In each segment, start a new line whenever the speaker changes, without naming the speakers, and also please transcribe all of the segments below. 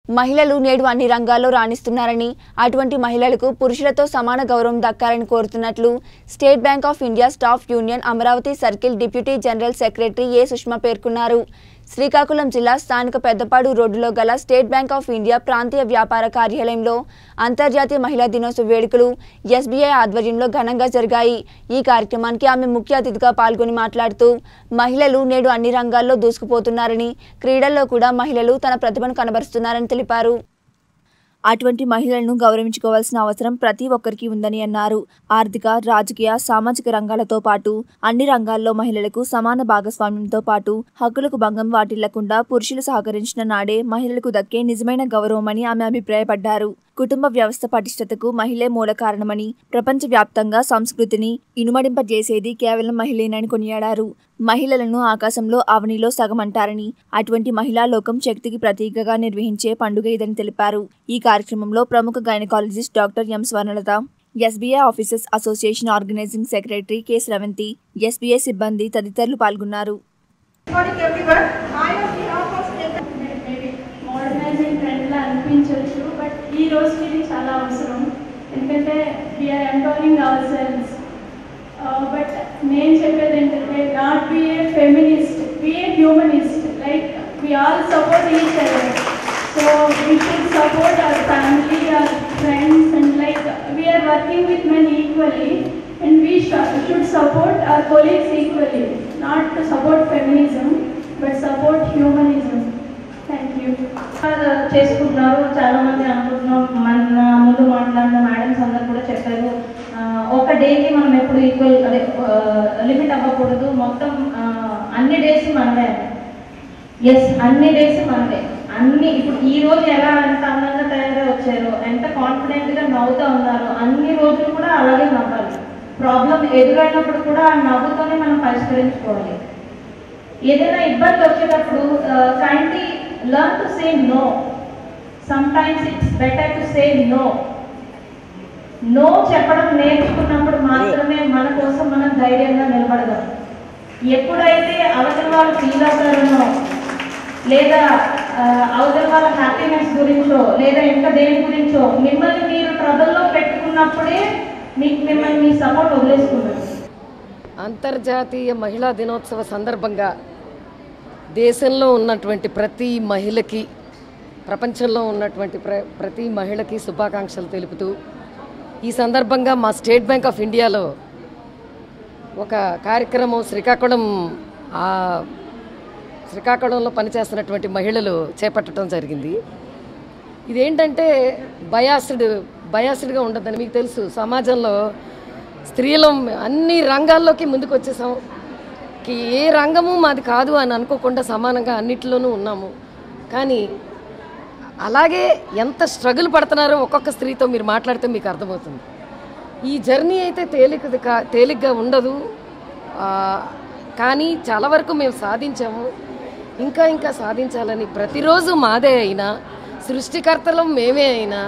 మహిళలు నేడు అన్ని రంగాల్లో రాణిస్తున్నారని అటువంటి మహిళలకు పురుషులతో సమాన గౌరవం దక్కాలని కోరుతున్నట్లు State Bank of India staff union Amaravati circle deputy general secretary A Sushma పేర్కొన్నారు శ్రీకాకుళం జిల్లా స్థానిక పెద్దపాడు రోడ్డులో గల స్టేట్ బ్యాంక్ ఆఫ్ ఇండియా ప్రాంతీయ వ్యాపార కార్యాలయంలో అంతర్జాతీయ మహిళా దినోత్సవ వేడుకలు ఎస్బీఐ ఆధ్వర్యంలో ఘనంగా జరిగాయి ఈ కార్యక్రమానికి ఆమె ముఖ్య అతిథిగా పాల్గొని మాట్లాడుతూ మహిళలు నేడు అన్ని రంగాల్లో దూసుకుపోతున్నారని క్రీడల్లో కూడా మహిళలు తన ప్రతిభను కనబరుస్తున్నారని తెలిపారు అటువంటి మహిళలను గౌరవించుకోవాల్సిన అవసరం ప్రతి ఒక్కరికి ఉందని అన్నారు ఆర్థిక రాజకీయ సామాజిక రంగాలతో పాటు అన్ని రంగాల్లో మహిళలకు సమాన భాగస్వామ్యంతో పాటు హక్కులకు భంగం వాటిల్లకుండా పురుషులు సహకరించిన నాడే మహిళలకు దక్కే నిజమైన గౌరవమని ఆమె అభిప్రాయపడ్డారు కుటుంబ వ్యవస్థ పటిష్టతకు మహిళే మూల కారణమని ప్రపంచవ్యాప్తంగా సంస్కృతిని ఇనుమడింపజేసేది కేవలం మహిళేనని కొనియాడారు మహిళలను ఆకాశంలో అవనిలో సగమంటారని అటువంటి మహిళా లోకం శక్తికి ప్రతీకగా నిర్వహించే పండుగ ఇదని తెలిపారు ఈ కార్యక్రమంలో ప్రముఖ gynaecologist doctor M Swarnalatha SBI officers association organising secretary K Sravanthi SBI సిబ్బంది తదితరులు పాల్గొన్నారు
morning everyone. I on behalf of State
maybe modernising ట్రెండ్లా అనిపించవచ్చు బట్ ఈ రోజుకి ఇది చాలా అవసరం ఎందుకంటే we're empowering ourselves but నేను చెప్పేది ఏంటంటే not be a feminist be a humanist like we all support each other so we should support our family our friends and like we're working with men equally and we should support our colleagues equally not to support feminism but support humanism thank you
చేసుకుంటున్నారు చాలా మంది అనుకుంటున్నాం మన ముందు మాట్లాడిన madams అందరు కూడా చెప్పారు ఆ, ఒక డేకి మనం ఎప్పుడు ఈక్వల్ అదే లిమిట్ అవ్వకూడదు మొత్తం ఆ, అన్ని డేస్ మనమే ఎస్ అన్ని డేస్ మనమే అన్ని ఇప్పుడు ఈ రోజు ఎలా ఎంత అందంగా తయారై వచ్చారో ఎంత కాన్ఫిడెంట్ గా నవ్వుతూ ఉన్నారో అన్ని రోజులు కూడా అలాగే నవ్వాలి ప్రాబ్లం ఎదురైనప్పుడు కూడా ఆ నవ్వుతోనే మనం పరిష్కరించుకోవాలి ఏదైనా ఇబ్బంది వచ్చేటప్పుడు kindly learn to say no sometimes it's better to say no no చెప్పడం నేర్చుకున్నప్పుడు మాత్రమే మన కోసం మనం ధైర్యంగా నిలబడదాం ఎప్పుడైతే అవతల వాళ్ళు ఫీల్ అవుతారనో లేదా ఆ, అవతల వాళ్ళ హ్యాపీనెస్ గురించో లేదా ఇంకా దేని గురించో మిమ్మల్ని మీరు ట్రబుల్లో పెట్టుకున్నప్పుడే మీకు మిమ్మల్ని మీ సపోర్ట్ వదిలేసుకుంటారు
అంతర్జాతీయ మహిళా దినోత్సవ సందర్భంగా దేశంలో ఉన్నటువంటి ప్రతి మహిళకి ప్రపంచంలో ఉన్నటువంటి ప్ర ప్రతి మహిళకి శుభాకాంక్షలు తెలుపుతూ ఈ సందర్భంగా మా స్టేట్ బ్యాంక్ ఆఫ్ ఇండియాలో ఒక కార్యక్రమం శ్రీకాకుళం ఆ శ్రీకాకుళంలో పనిచేస్తున్నటువంటి మహిళలు చేపట్టడం జరిగింది ఇదేంటంటే బయాస్డ్ బయాస్డ్గా ఉండదని మీకు తెలుసు సమాజంలో స్త్రీలం అన్ని రంగాల్లోకి ముందుకు వచ్చేసాం కి ఏ రంగము మాది కాదు అని అనుకోకుండా సమానంగా అన్నిటిలోనూ ఉన్నాము కానీ అలాగే ఎంత స్ట్రగుల్ పడుతున్నారో ఒక్కొక్క స్త్రీతో మీరు మాట్లాడితే మీకు అర్థమవుతుంది ఈ జర్నీ అయితే తేలిక కా- తేలిగ్గా ఉండదు ఆ, కానీ చాలా వరకు మేము సాధించాము ఇంకా ఇంకా సాధించాలని ప్రతిరోజు మాదే అయినా సృష్టికర్తలం మేమే అయినా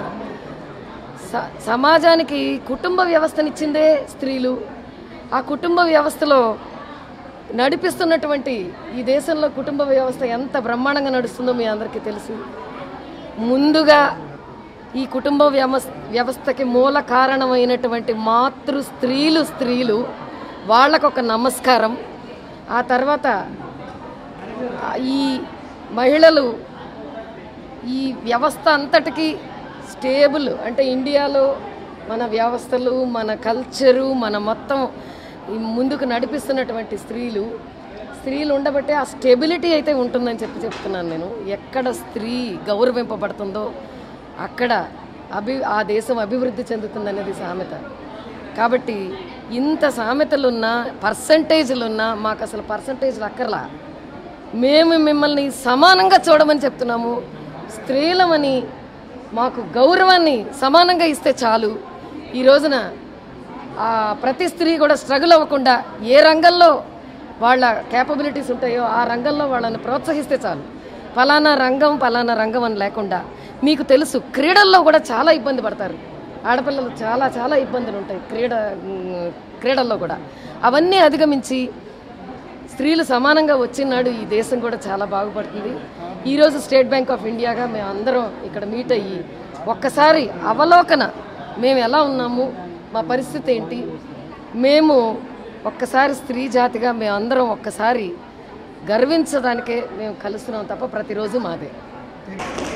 స- సమాజానికి కుటుంబ వ్యవస్థనిచ్చిందే స్త్రీలు ఆ కుటుంబ వ్యవస్థలో నడిపిస్తున్నటువంటి ఈ దేశంలో కుటుంబ వ్యవస్థ ఎంత బ్రహ్మాండంగా నడుస్తుందో మీ అందరికీ తెలుసు ముందుగా ఈ కుటుంబ వ్యవస్థ వ్యవస్థకి మూల కారణమైనటువంటి మాతృ స్త్రీలు స్త్రీలు వాళ్ళకొక నమస్కారం ఆ తర్వాత ఆ ఈ మహిళలు ఈ వ్యవస్థ అంతటికి స్టేబుల్ అంటే ఇండియాలో మన వ్యవస్థలు మన కల్చరు మన మొత్తం ఈ ముందుకు నడిపిస్తున్నటువంటి స్త్రీలు స్త్రీలు ఉండబట్టే ఆ స్టెబిలిటీ అయితే ఉంటుందని చెప్పి చెప్తున్నాను నేను ఎక్కడ స్త్రీ గౌరవింపబడుతుందో అక్కడ అభి ఆ దేశం అభివృద్ధి చెందుతుందనేది సామెత కాబట్టి ఇంత సామెతలున్నా పర్సంటేజ్లున్నా మాకు అసలు పర్సంటేజ్లు అక్కర్లా మేము మిమ్మల్ని సమానంగా చూడమని చెప్తున్నాము స్త్రీలమని మాకు గౌరవాన్ని సమానంగా ఇస్తే చాలు ఈ రోజున ఆ ప్రతి స్త్రీ కూడా స్ట్రగుల్ అవ్వకుండా ఏ రంగంలో వాళ్ళ క్యాపబిలిటీస్ ఉంటాయో ఆ రంగంలో వాళ్ళని ప్రోత్సహిస్తే చాలు ఫలానా రంగం ఫలానా రంగం అని లేకుండా మీకు తెలుసు క్రీడల్లో కూడా చాలా ఇబ్బంది పడతారు ఆడపిల్లలు చాలా చాలా ఇబ్బందులు ఉంటాయి క్రీడ ఉమ్, క్రీడల్లో కూడా అవన్నీ అధిగమించి స్త్రీలు సమానంగా వచ్చినాడు ఈ దేశం కూడా చాలా బాగుపడుతుంది ఈరోజు స్టేట్ బ్యాంక్ ఆఫ్ ఇండియాగా మేము అందరం ఇక్కడ మీట్ అయ్యి ఒక్కసారి అవలోకన మేము ఎలా ఉన్నాము మా పరిస్థితి ఏంటి మేము ఒక్కసారి స్త్రీ జాతిగా మేము అందరం ఒక్కసారి గర్వించడానికే మేము కలుస్తున్నాం తప్ప ప్రతిరోజు మాదే